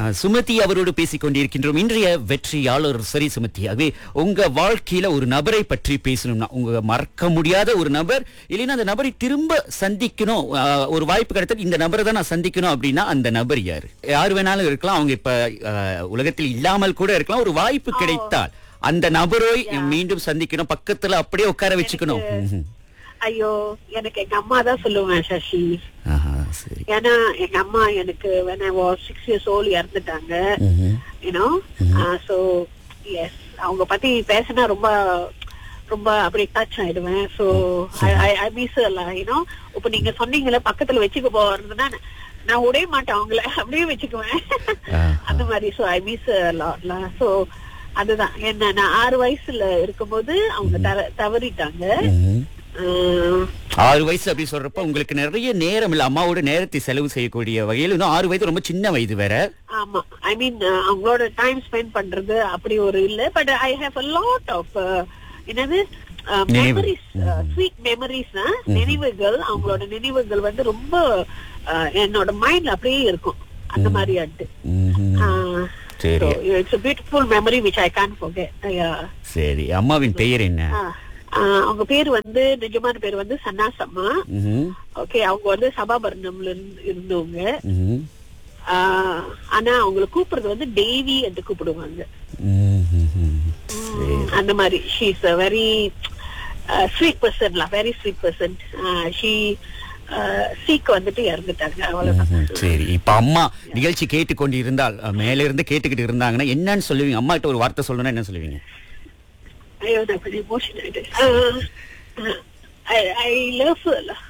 ஆஹ், சுமதி அவரோடு பேசிக் கொண்டிருக்கின்றோம் இன்றைய வெற்றியாளர் சரி சுமதி ஆகவே உங்க வாழ்க்கையில ஒரு நபரை பற்றி பேசணும்னா உங்க மறக்க முடியாத ஒரு நபர் இல்லைன்னா அந்த நபரை திரும்ப சந்திக்கணும் ஆஹ், ஒரு வாய்ப்பு கிடைத்தா இந்த நபரை தான் நான் சந்திக்கணும் அப்படின்னா அந்த நபர் யாரு யார் வேணாலும் இருக்கலாம் அவங்க இப்ப ஆஹ், உலகத்தில் இல்லாமல் கூட இருக்கலாம் ஒரு வாய்ப்பு கிடைத்தால் அந்த நபரை மீண்டும் சந்திக்கணும் பக்கத்துல அப்படியே உட்கார வச்சுக்கணும் ம்ஹும். ஐயோ எனக்கு எங்க அம்மா தான் சொல்லுவேன் சசி ஆஹா, சரி ஏன்னா எங்க அம்மா எனக்கு when I was six years old இறந்துட்டாங்க ம்ஹும். யூனோ சோ எஸ் அவங்க பத்தி பேசினா ரொம்ப ரொம்ப அப்படியே டச் ஆயிடுவேன் சோ ஐ மிஸ் யூனோ இப்ப நீங்க சொன்னீங்கல்ல பக்கத்துல வச்சுக்க போறதுன்னா நான் விடவே மாட்டேன் அவங்கள அப்படியே வச்சுக்குவேன் ஆஹா. அந்த மாதிரி சோ ஐ மிஸ் லாட்ல சோ அதுதான் என்ன நான் ஆறு வயசுல இருக்கும்போது அவங்க தவ- தவறிட்டாங்க ம்ஹும். ஆஹ் ஆறு வயசு அப்படி சொல்றப்ப உங்களுக்கு நிறைய நேரம் இல்ல அம்மாவோட நேரத்தை செலவு செய்யக்கூடிய வகையில் இன்னும் ஆறு வயது ரொம்ப சின்ன வயது வேற ஆமா ஐ மீன் அவங்களோட டைம் ஸ்பெண்ட் பண்றது அப்படி ஒரு இல்ல but I have a lot of என்னது நினைவு. மெமரிஸ் ஸ்வீட் மெமரிஸ் நினைவுகள் அவங்களோட நினைவுகள் வந்து ரொம்ப uh, என்னோட மைண்ட்ல அப்படியே இருக்கும் அந்த மாதிரி ஆட்டு ம்ஹும். சரி it's beautiful memory which I can forget Yeah. சரி அம்மாவின் பெயர் என்ன ஆ, ஆ, அவங்க பேர் வந்து நிஜமான பேர் வந்து சன்னாசம்மா ம்ஹும். ஓகே அவங்க வந்து சபாபரணம்ல இருந்து- இருந்தவங்க ம்ஹும். ஆ, ஆனா அவங்களை கூப்பிடுறது வந்து தேவி என்று கூப்பிடுவாங்க ம்ஹும். ம், அந்த மாதிரி she is a very sweet person very sweet person she sick வந்துட்டு இறந்துட்டாங்க அவ்வளவுதான் ம்ஹும். சரி இப்ப அம்மா நிகழ்ச்சி கேட்டுக்கொண்டு இருந்தால் அஹ், மேல இருந்து கேட்டுக்கிட்டு இருந்தாங்கன்னா என்னன்னு சொல்லுவீங்க அம்மா கிட்ட ஒரு வார்த்தை சொல்லணும்னா என்ன சொல்லுவீங்க ஐயோ நான் கொஞ்சம் எமோஷன் ஆயிட்டு ஐ லவ்